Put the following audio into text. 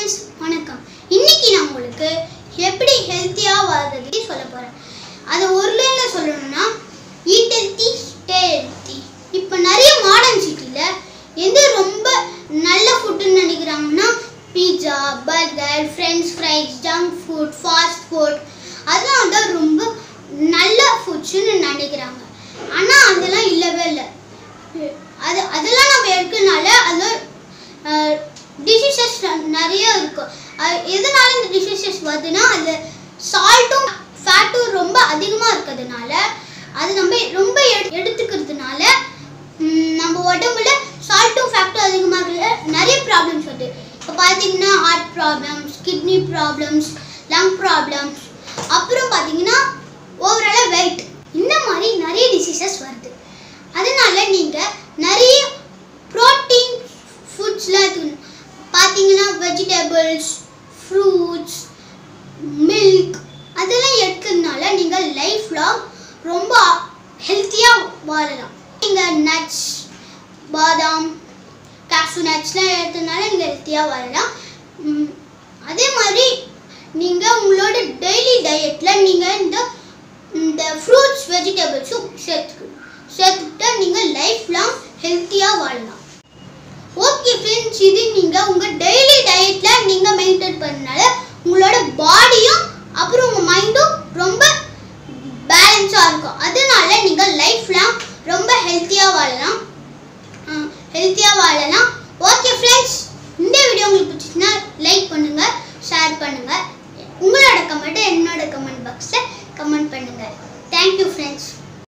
friends வணக்கம் இன்னைக்கு நான் உங்களுக்கு எப்படி ஹெல்த்தியாக வாழ்றது சொல்ல போகிறேன் அது ஒரு லைனில் சொல்லணும்னா ஈட் ஹெல்த்தி ஸ்டே ஹெல்த்தி இப்போ நிறைய மாடர்ன் சிட்டியில் எது ரொம்ப நல்ல ஃபுட்டுன்னு நினைக்கிறாங்கன்னா pizza burger French fries junk food fast food அதெல்லாம் தான் ரொம்ப நல்ல ஃபுட்ஸ்னு நினைக்கிறாங்க ஆனால் அதெல்லாம் இல்லவே இல்லை அது அதெல்லாம் நம்ம எடுக்கனால அதில் டிசீசஸ் நிறைய இருக்கும் அது எதனால இந்த டிசீசஸ் வருதுன்னா அது சால்ட்டும் ஃபேட்டும் ரொம்ப அதிகமாக இருக்கிறதுனால அது நம்ம ரொம்ப எடு- எடுத்துக்கிறதுனால ம், நம்ம உடம்புல சால்ட்டும் ஃபேக்டும் அதிகமாக இருக்கிற நிறைய ப்ராப்ளம்ஸ் வருது இப்போ பார்த்தீங்கன்னா heart problems kidney problems lung problems அப்புறம் பார்த்தீங்கன்னா ஓவராலாக வெயிட் இந்த மாதிரி நிறைய டிசீசஸ் வருது அதனால நீங்கள் நிறைய ப்ரோட்டீன் ஃபுட்ஸ்லாம் எடுத்துக்கணும் பார்த்தீங்கன்னா வெஜிடபிள்ஸ் ஃப்ரூட்ஸ் மில்க் அதெல்லாம் எடுக்கிறதுனால நீங்கள் லைஃப் லாங் ரொம்ப ஹெல்த்தியாக வாழலாம் நீங்கள் நட்ஸ் பாதாம் காசு நட்ஸ்லாம் எடுத்ததுனால நீங்கள் ஹெல்த்தியாக வாழலாம் ம், அதே மாதிரி நீங்கள் உங்களோட டெய்லி டயட்டில் நீங்கள் இந்த இந்த ஃப்ரூட்ஸ் வெஜிடபிள்ஸும் சேர்த்துக்கணும் சேர்த்துக்கிட்டா நீங்கள் லைஃப் லாங் ஹெல்த்தியாக வாழலாம் ஓகே ஃப்ரெண்ட்ஸ் இது நீங்கள் உங்கள் டெய்லி டயட்டில் நீங்கள் மெயின்டைன் பண்ணனால உங்களோட பாடியும் அப்புறம் உங்கள் மைண்டும் ரொம்ப பேலன்ஸாக இருக்கும் அதனால நீங்கள் லைஃப் லாங் ரொம்ப ஹெல்த்தியாக வாழலாம் ஹெல்த்தியாக வாழலாம் ஓகே ஃப்ரெண்ட்ஸ் இந்த வீடியோ உங்களுக்கு பிடிச்சிச்சுன்னா லைக் பண்ணுங்கள் ஷேர் பண்ணுங்கள் உங்களோட கமெண்ட்டை என்னோட கமெண்ட் பாக்ஸில் கமெண்ட் பண்ணுங்கள் தேங்க்யூ ஃப்ரெண்ட்ஸ்